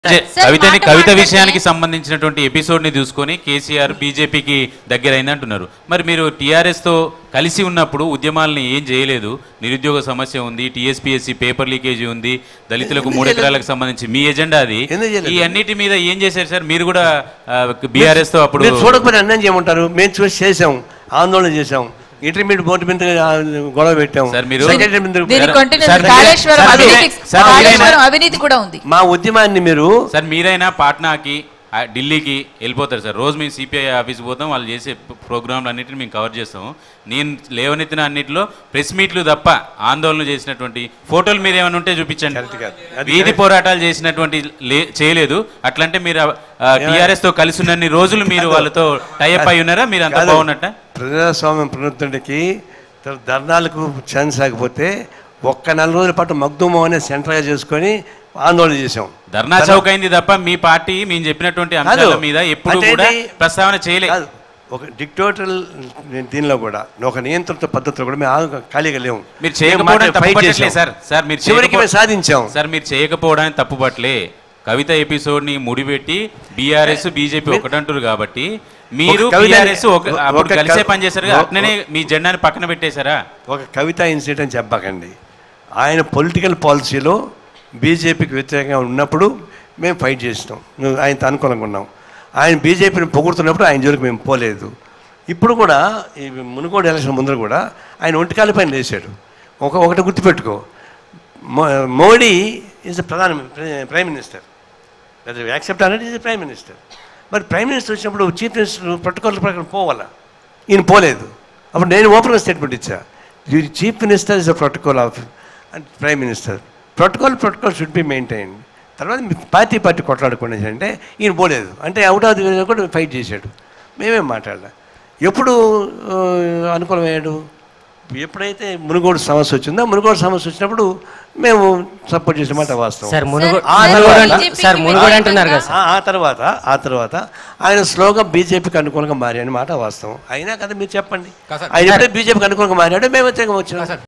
జే- sir, కవితని మాట కవిత మాట్లాడితే- విషయానికి సంబంధించినటువంటి ఎపిసోడ్ ని చూసుకొని కేసీఆర్ బీజేపీకి దగ్గర అయింది అంటున్నారు మరి మీరు టీఆర్ఎస్ తో కలిసి ఉన్నప్పుడు ఉద్యమాలని ఏం చేయలేదు నిరుద్యోగ సమస్య ఉంది టీఎస్పీఎస్సీ పేపర్ లీకేజీ ఉంది దళితులకు ఎందుకు మూడు చేయలేదు? ఎకరాలకు సంబంధించి మీ ఎజెండా అది ఎందుకు చేయలేదు? ఈ అన్నిటి మీద ఏం చేశారు సార్ మీరు కూడా బీఆర్ఎస్ తో అప్పుడు మీరు చూడకపోతే అన్నం చేయమంటారు మేము చూసి చేసాం ఆందోళన చేసాం ఇంటర్మీడియట్ బోర్డు మీద ఆ, గొడవ పెట్టాం సార్, మీరు- సెక్రటరీ మీద దీని sir, continue sir, Kaleshwaram sir, అవినీతి సార్, కాళేశ్వరం మీరైనా- అవినీతి కూడా ఉంది మా ఉద్యమాన్ని మీరు సార్ మీరైనా పాట్నాకి ఆ, ఢిల్లీకి వెళ్ళిపోతారు సార్ రోజు మేము సిపిఐ ఆఫీస్కి పోతాం వాళ్ళు చేసే ప్రోగ్రాంలు అన్నిటిని మేము కవర్ చేస్తాం నేను లేవనెత్తిన అన్నిటిలో ప్రెస్ మీట్లు తప్ప ఆందోళన చేసినటువంటి ఫోటోలు మీరు ఏమైనా ఉంటే చూపించండి కరెక్ట్ కాదు. అది వీధి కరెక్ట్. పోరాటాలు చేసినటువంటి లే- చేయలేదు అట్లంటే మీరు టీఆర్ఎస్ తో కలిసి ఉన్నన్ని రోజులు మీరు వాళ్ళతో టైఅప్ అయి ఉన్నారా మీరు అంత కాదు. బాగున్నట్ట ప్రజాస్వామ్యం పునరుద్ధరణకి తర్వాత ధర్నాలకు ఛాన్స్ ఆకపోతే ఒక్క నెల రోజుల పాటు మగ్దుమో అనే సెంటర్గా చేసుకొని ఆందోళన చేసాం ధర్నా చౌక్ అయింది తప్ప మీ పార్టీ మేము చెప్పినటువంటి అంశాల కాదు. మీద ఎప్పుడు అంటే కూడా ఇది- ప్రస్తావన చేయలేదు కాదు ఒక డిక్టోటల్ దీనిలో కూడా ఒక నియంత్రిత పద్ధతిలో కూడా మేము ఆ- ఖాళీగా లేము మీరు మేము చేయకపోవడానికి మాత్రం fight తప్పుపట్టలే చేసాం. సార్ సార్ మీరు చివరికి చేయకపో- మేము సాధించాం సార్ మీరు చేయకపోవడానికి తప్పుపట్లే కవిత ఎపిసోడ్ ని ముడిపెట్టి బీఆర్ఎస్ బీజేపీ ఒకటంటారు కాబట్టి మీరు ఒక కవిత- బీఆర్ఎస్ ఒక- అప్పుడు ఒక కలిసే కవి- పని చేశారు ఒక- అట్లనే మీ జెండాని పక్కన పెట్టేశారా ఒక కవిత ఇన్సిడెంట్ అని చెప్పకండి ఆయన పొలిటికల్ పాలసీలో బీజేపీకి వ్యతిరేకంగా ఉన్నప్పుడు మేము ఫైట్ చేసినాం మేము ఆయనతో అనుకూలంగా ఉన్నాం ఆయన బీజేపీని పొగుడుతున్నప్పుడు ఆయన జోలికి మేము పోలేదు ఇప్పుడు కూడా ఈ మునుగోడు ఎలక్షన్ ముందర కూడా ఆయన ఒంటికాల పైన లేచాడు ఒక ఒకటి గుర్తుపెట్టుకో మో- మోడీ ఈజ్ ప్రధాన ప్రైమ్ మినిస్టర్ యాక్సెప్ట్ అనేది ఈజ్ ప్రైమ్ మినిస్టర్ మరి ప్రైమ్ మినిస్టర్ వచ్చినప్పుడు చీఫ్ మినిస్టర్ ప్రోటోకాల్ ప్రకారం పోవాలా ఈయన పోలేదు అప్పుడు నేను ఓపెన్గా స్టేట్మెంట్ ఇచ్చా chief minister is a protocol of and prime minister protocol protocol should be maintain తర్వాత మీ పార్టీ పార్టీ కొట్లాడుకోండి అంటే ఈయన పోలేదు అంటే అవుట్ ఆఫ్ ది వే కూడా ఫైట్ చేశాడు మేమేం మాట్లాడలే ఎప్పుడు ఆ, అనుకూలమయ్యాడు ఎప్పుడైతే మునుగోడు సమస్య వచ్చిందో మునుగోడు సమస్య వచ్చినప్పుడు మేము సపోర్ట్ చేసిన మాట వాస్తవం సార్ మునుగోడు ఆ సార్, తర్వాత- BJP కి సార్ మునుగోడు వ్యతిరేకంగా అంటున్నారు కదా సార్ ఆ ఆ తర్వాత ఆ తర్వాత ఆయన స్లోగా బీజేపీకి అనుకూలంగా మారి అని మాట వాస్తవం అయినా కదా మీరు చెప్పండి ఆయన ఎప్పుడైతే బీజేపీకి అనుకూలంగా మారాడో మేము వ్యతిరేకంగా వచ్చినాం